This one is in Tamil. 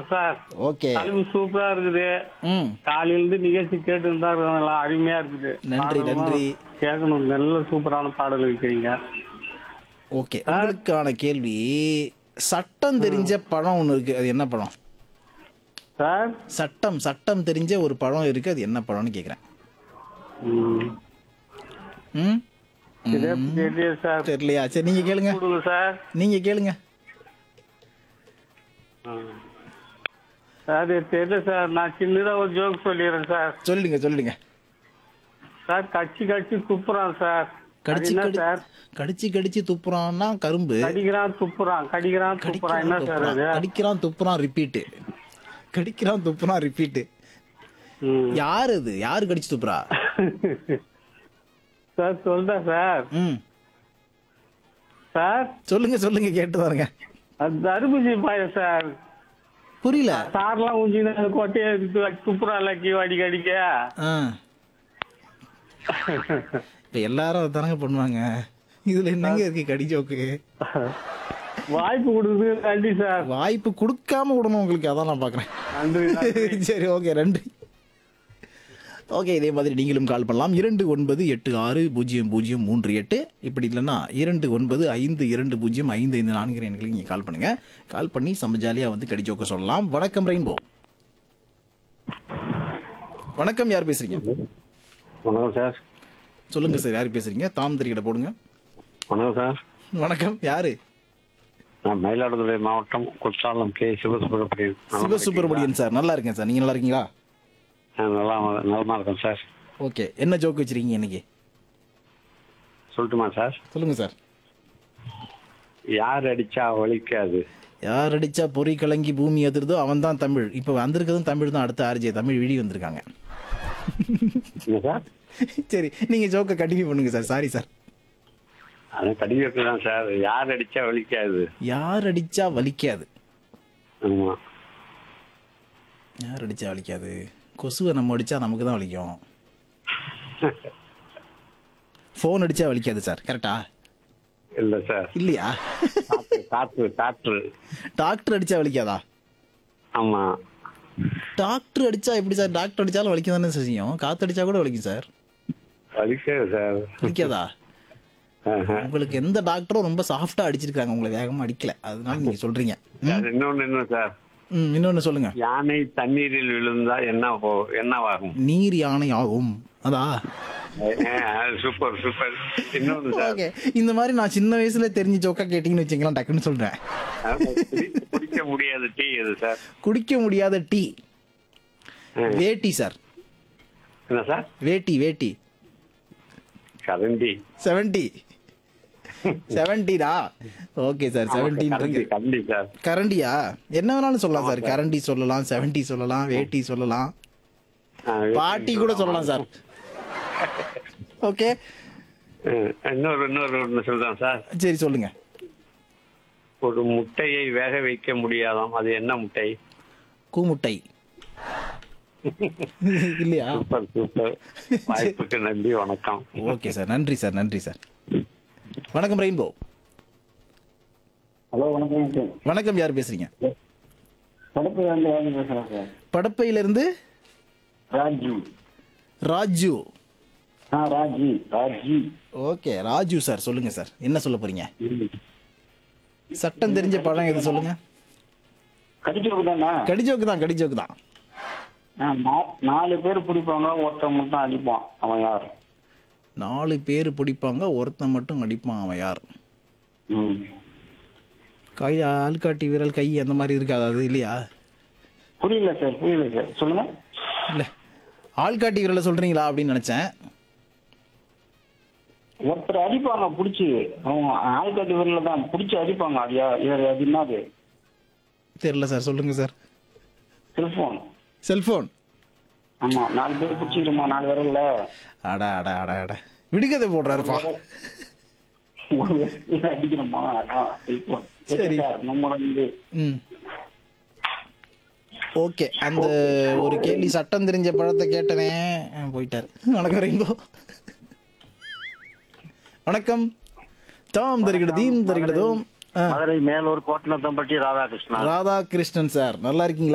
சூப்பர் சார் ஓகே தலைப்பு சூப்பரா இருக்குது ம் காலையில இருந்து நிகழ்ச்சி கேட்டு இருந்தா நல்லா அருமையா இருக்குது நன்றி, பாடலும் நன்றி. கேட்கணும் நல்ல சூப்பரான பாடல் வைக்கிறீங்க ஓகே உங்களுக்கான கேள்வி சட்டம் தெரிஞ்ச பழம் ஒன்று இருக்கு அது என்ன பழம் சார் சட்டம் சட்டம் தெரிஞ்ச ஒரு பழம் இருக்கு அது என்ன பழம்னு கேட்குறேன் ம். ம் இதே தெரியல சார் தெரியலையா சரி நீங்க கேளுங்க கொடுங்க சார் நீங்க கேளுங்க சார் இது தெரியல சார் நான் சின்னதா ஒரு ஜோக் சொல்லிடுறேன் சார் சொல்லிடுங்க சொல்லிடுங்க சார் கட்சி கட்சி துப்புறான் சார் அது கடிச்சு என்ன கடி சார் கடிச்சு கடிச்சு துப்புறான்னா கரும்பு கடிக்கிறான் துப்புறான் கடிக்கிறான் துப்புறான் என்ன சார் அது கடிக்கிறான் துப்புறான் ரிப்பீட்டு கடிக்கிறான் துப்புறான் ரிப்பீட்டு ம். யார் அது யாரு கடிச்சு துப்புறா சார் சொல்றேன் சார் ம் சார் சொல்லுங்க சொல்லுங்க கேட்டு பாருங்க அது தர்பூசி பாயம் சார் புரியல சார்லாம் ஊஞ்சின்னு கொட்டையை துப்புறான் லக்கி அடிக்க அடிக்க ஆ இப்ப எல்லாரும் அதானங்க பண்ணுவாங்க இதுல என்னங்க இருக்கு கடி ஜோக்கு வாய்ப்பு கொடுக்குது நன்றி சார் வாய்ப்பு கொடுக்காம விடணும் உங்களுக்கு அதான் நான் பாக்குறேன் நன்றி நன்றி. சரி ஓகே நன்றி ஓகே இதே மாதிரி நீங்களும் கால் பண்ணலாம் இரண்டு ஒன்பது எட்டு ஆறு பூஜ்ஜியம் பூஜ்ஜியம் மூன்று எட்டு இப்படி இல்லைன்னா இரண்டு ஒன்பது ஐந்து இரண்டு பூஜ்ஜியம் ஐந்து ஐந்து நான்கு எண்களுக்கு நீங்கள் கால் பண்ணுங்க கால் பண்ணி செம்ம ஜாலியாக வந்து கடிச்சோக்க சொல்லலாம் வணக்கம் ரெயின்போ வணக்கம் யார் பேசுறீங்க வணக்கம் சார் சொல்லுங்க சார் யார் பேசுறீங்க தாம் தெரிகிட போடுங்க வணக்கம் சார் வணக்கம் யாரு நான் மயிலாடுதுறை மாவட்டம் குற்றாலம் கே சிவசுப்பிரமணியன் சிவசுப்பிரமணியன் சார் நல்லா இருக்கேன் சார் நீங்க நல்லா இருக்கீங்களா நான் நல்லா நலமா இருக்கேன் சார் ஓகே என்ன ஜோக் வச்சிருக்கீங்க இன்னைக்கு சொல்லட்டுமா சார் சொல்லுங்க சார் யார் அடிச்சா வலிக்காது யார் அடிச்சா பொறி கலங்கி பூமி அதிர்தோ அவன் தான் தமிழ் இப்போ வந்திருக்கிறதும் தமிழ் தான் அடுத்த ஆர்ஜே தமிழ் வீடியோ வந்திருக்காங்க என்ன சார் சரி நீங்க ஜோக்கை கண்டினியூ பண்ணுங்க சார் சாரி சார் அது கடிதம் தான் சார் யார் அடிச்சா வலிக்காது யார் அடிச்சா வலிக்காது ஆமா யார் அடிச்சா வலிக்காது கொசுவை நம்ம அடிச்சா நமக்கு தான் வலிக்கும் ஃபோன் அடிச்சா வலிக்காது சார் கரெக்டா இல்ல சார் இல்லையா காற்று காற்று காற்று டாக்டர் அடிச்சா வலிக்காதா ஆமா டாக்டர் அடிச்சா எப்படி சார் டாக்டர் அடிச்சாலும் வலிக்க தானே செய்யும் காத்து அடிச்சா கூட வலிக்கும் சார் வலிக்காது சார் வலிக்காதா ஆஹா. உங்களுக்கு எந்த டாக்டரும் ரொம்ப சாஃப்டா அடிச்சிருக்காங்க உங்களை வேகமா அடிக்கல அதனால நீங்க சொல்றீங்க சார், இன்னொன்னு என்ன சார் ம் இன்னொன்னு சொல்லுங்க யானை தண்ணீரில் விழுந்தா என்ன போ- என்னவாகும் நீர் யானை ஆகும் அதா அஹ், சூப்பர் சூப்பர் இன்னொன்னு சார் ஓகே இந்த மாதிரி நான் சின்ன வயசுல தெரிஞ்ச ஜோக்கா கேட்டீங்கன்னு வச்சுக்கலாம் டக்குன்னு சொல்றேன் அஹ், குடி- குடிக்க முடியாத டீ எது சார் குடிக்க முடியாத டீ ம். வேட்டி சார் என்ன சார் வேட்டி வேட்டி கரண்டி செவன்டி செவன்டிடா ஓகே சார் செவன்டீன் கரண்டி இருக்கு கரண்டி சார் கரண்டியா என்ன வேணாலும் சொல்லலாம் சார் கரண்டி சொல்லலாம் செவன்டி சொல்லலாம் வேட்டி சொல்லலாம் அஹ், பாட்டி கூட சொல்லலாம் சார் ஓகே அஹ், இன்னொரு இன்னொரு ஒன்று சொல்றேன் சார் சரி சொல்லுங்க ஒரு முட்டையை வேக வைக்க முடியாதாம் அது என்ன முட்டை கூமுட்டை இல்லையா சூப்பர் சூப்பர் வாய்ப்புக்கு நன்றி வணக்கம் ஓகே சார் நன்றி சார் நன்றி சார் வணக்கம் ரெயின்போ ஹலோ வணக்கம் சார் வணக்கம் யார் பேசுறீங்க படப்பு வந்து வாங்கி பேசுகிறேன் சார் படப்பையிலிருந்து ராஜி ராஜு ஆ ராஜி ராஜி ஓகே ராஜு சார் சொல்லுங்க சார் என்ன சொல்ல போறீங்க சட்டம் தெரிஞ்ச பழம் எது சொல்லுங்க கடிச்சோக்கு தானே கடிஜோக்கு தான் கடிஜோக்கு தான் ஆ, நா- நாலு பேர் பிடிப்பாங்க ஒருத்தன் மட்டும் அடிப்பான் அவன் யார் நாலு பேர் பிடிப்பாங்க ஒருத்தன் மட்டும் அடிப்பான் அவன் யார் ம் கை ஆள்காட்டி விரல் கை அந்த மாதிரி இருக்காது அது இல்லையா புரியல சார் புரியல சார் சொல்லுங்க இல்லை ஆள்காட்டி விரலை சொல்றீங்களா அப்படின்னு நினைச்சேன் ஒருத்தர் அடிப்பாங்க பிடிச்சி அவங்க ஆள்காட்டி வரல தான் பிடிச்சி அடிப்பாங்க அது யா- யார் அது என்னது தெரியல சார் சொல்லுங்க சார் செல்போன் செல்போன் ஆமா நாலு பேர் பிடிச்சிக்கிறோமா நாலு விரல்ல அட அட அட அட விடுகதை போடுறாருப்பா ஒரு விரல்ல அடிக்கிறோமா அதான் செல்போன் சரி. சார் நம்ம வந்து ம் ஓகே அந்த ஒரு கேள்வி சட்டம் தெரிஞ்ச பழத்தை கேட்டனே ஆ, போயிட்டார் வணக்கம் ரெயின்போ வணக்கம் தாம் தருகிறது தீம் தருகிறதும் ஆ, மதுரை மேலூர் கோட்டனத்தம்பட்டி ராதாகிருஷ்ணன் ராதாகிருஷ்ணன் சார் நல்லா இருக்கீங்களா